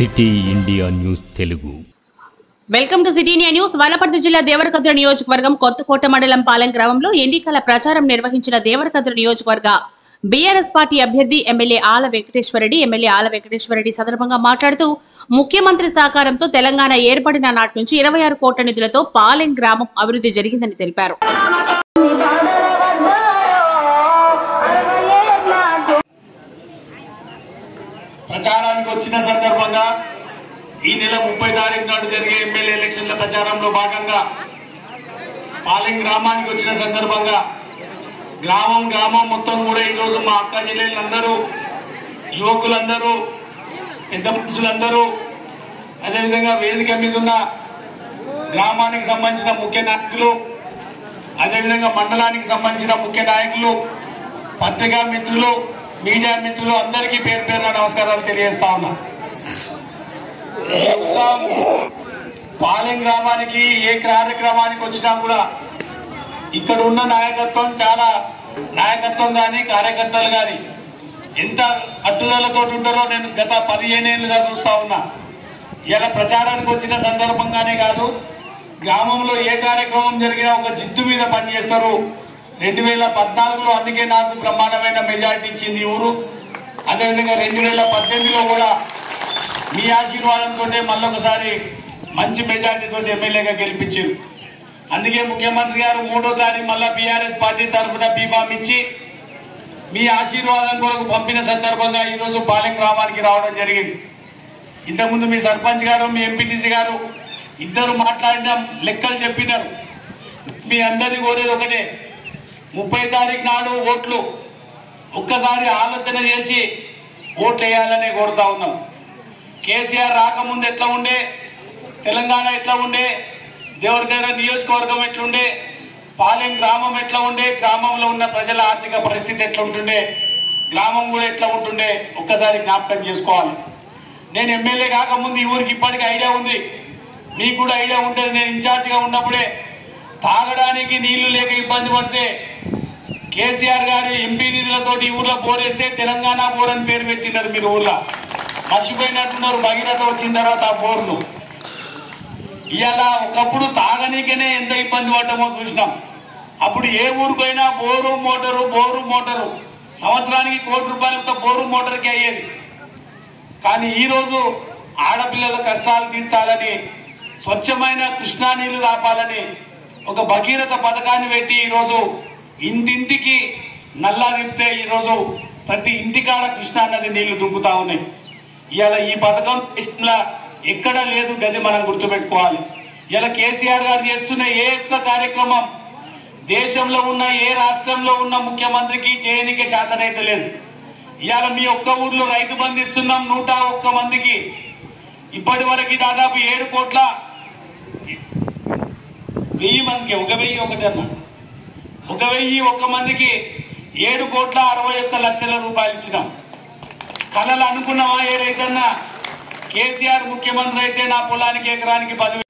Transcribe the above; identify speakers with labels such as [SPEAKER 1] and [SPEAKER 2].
[SPEAKER 1] city India news Telugu
[SPEAKER 2] welcome to city India news Wanaparthy జిల్లా దేవరకద్ర నియోజకవర్గం కొత్తకోట మండలం పాలెం గ్రామంలో ఎన్నికల ప్రచారం నిర్వహించిన దేవరకద్ర నియోజకవర్గ బీఆర్ఎస్ పార్టీ అభ్యర్థి ఎమ్మెల్యే ఆల వెంకటేశ్వరరెడ్డి ఎమ్మెల్యే ఆల వెంకటేశ్వరరెడ్డి సందర్భంగా మాట్లాడుతూ ముఖ్యమంత్రి సహకారంతో తెలంగాణ ఏర్పడిన నాటి నుంచి ఇరవై ఆరు కోట్ల నిధులతో పాలెం గ్రామం అభివృద్ధి జరిగిందని తెలిపారు
[SPEAKER 3] ప్రచారానికి వచ్చిన సందర్భంగా ఈ నెల ముప్పై తారీఖు నాడు జరిగే ఎమ్మెల్యే ఎలక్షన్ల ప్రచారంలో భాగంగా పాలెం గ్రామానికి వచ్చిన సందర్భంగా గ్రామం గ్రామం మొత్తం కూడా ఈరోజు మా అక్క చెల్లెళ్ళందరూ యువకులందరూ పెద్ద మనుషులందరూ అదేవిధంగా వేదిక మీద ఉన్న గ్రామానికి సంబంధించిన ముఖ్య నాయకులు అదేవిధంగా మండలానికి సంబంధించిన ముఖ్య నాయకులు పత్రికా మిత్రులు మీడియా మిత్రులు అందరికీ పేరు పేరున నమస్కారాలు తెలియజేస్తా ఉన్నా ఈ ఉత్సవం పాలెం గ్రామానికి ఏ కార్యక్రమానికి వచ్చినా కూడా ఇక్కడ ఉన్న నాయకత్వం చాలా నాయకత్వం కానీ కార్యకర్తలు కానీ ఎంత పట్టుదలతో ఉంటారో నేను గత పదిహేను ఏళ్ళుగా చూస్తా ఉన్నా ఇలా ప్రచారానికి వచ్చిన సందర్భంగానే కాదు గ్రామంలో ఏ కార్యక్రమం జరిగినా ఒక జిద్దు మీద పనిచేస్తారు రెండు వేల పద్నాలుగులో అందుకే నాకు బ్రహ్మాండమైన మెజార్టీ ఇచ్చింది ఈ ఊరు అదేవిధంగా రెండు వేల పద్దెనిమిదిలో కూడా మీ ఆశీర్వాదంతో మళ్ళొకసారి మంచి మెజార్టీతో ఎమ్మెల్యేగా గెలిపించారు అందుకే ముఖ్యమంత్రి గారు మూడోసారి మళ్ళా బీఆర్ఎస్ పార్టీ తరఫున బీఫామ్ ఇచ్చి మీ ఆశీర్వాదం కొరకు పంపిన సందర్భంగా ఈరోజు పాలెం గ్రామానికి రావడం జరిగింది ఇంతకుముందు మీ సర్పంచ్ గారు మీ ఎంపీటీసీ గారు ఇద్దరు మాట్లాడిన లెక్కలు చెప్పినారు మీ అందరినీ కోరేది ఒకటే ముప్పై తారీఖు నాడు ఓట్లు ఒక్కసారి ఆలోచన చేసి ఓట్లు వేయాలనే కోరుతా ఉన్నాం కేసీఆర్ రాకముందు ఎట్లా ఉండే తెలంగాణ ఎట్లా ఉండే దేవరగడ నియోజకవర్గం ఎట్లుండే పాలెం గ్రామం ఎట్లా ఉండే గ్రామంలో ఉన్న ప్రజల ఆర్థిక పరిస్థితి ఎట్లా ఉంటుండే గ్రామం కూడా ఎట్లా ఉంటుండే ఒక్కసారి జ్ఞాపకం చేసుకోవాలి నేను ఎమ్మెల్యే కాకముందు ఈ ఊరికి ఇప్పటికీ ఐడియా ఉంది మీకు కూడా ఐడియా ఉంటుంది నేను ఇన్ఛార్జిగా ఉన్నప్పుడే తాగడానికి నీళ్లు లేక ఇబ్బంది పడితే కేసీఆర్ గారి ఎంపీ నిధులతో ఈ ఊర్లో బోరేస్తే తెలంగాణ బోర్ అని పేరు పెట్టినారు మీరు ఊర్లో మర్చిపోయినట్టున్నారు భగీరథ వచ్చిన తర్వాత ఆ బోర్లు ఇవాళ ఒకప్పుడు తాగనీకనే ఎంత ఇబ్బంది పడ్డామో చూసినాం అప్పుడు ఏ ఊరికైనా బోరు మోటారు బోరు మోటారు సంవత్సరానికి కోటి రూపాయలతో బోరు మోటార్కి అయ్యేది కానీ ఈరోజు ఆడపిల్లల కష్టాలు తీర్చాలని స్వచ్ఛమైన కృష్ణా నీళ్లు కాపాలని ఒక భగీరథ పథకాన్ని పెట్టి ఈరోజు ఇంటింటికి నల్లా నింపితే ఈరోజు ప్రతి ఇంటికాడ కృష్ణా నది నీళ్లు దుంకుతా ఉన్నాయి ఇవాళ ఈ పథకం దేశంలో ఎక్కడా లేదు గది మనం గుర్తుపెట్టుకోవాలి ఇలా కేసీఆర్ గారు చేస్తున్న ఏ ఒక్క కార్యక్రమం దేశంలో ఉన్న ఏ రాష్ట్రంలో ఉన్న ముఖ్యమంత్రికి చేయనికే చేతనైతే లేదు ఇవాళ మీ ఒక్క ఊర్లో రైతు బంధు ఇస్తున్నాం నూట ఒక్క మందికి ఇప్పటి వరకు దాదాపు ఏడు కోట్ల వెయ్యి మందికి ఒక వెయ్యి ఒకటి అన్న ఒక వెయ్యి ఒక్క మందికి ఏడు కోట్ల అరవై ఒక్క లక్షల రూపాయలు ఇచ్చినాం కళలు అనుకున్నావా ఏ రైతన్నా కేసీఆర్ ముఖ్యమంత్రి అయితే నా పొలానికి ఎకరానికి పదివేలు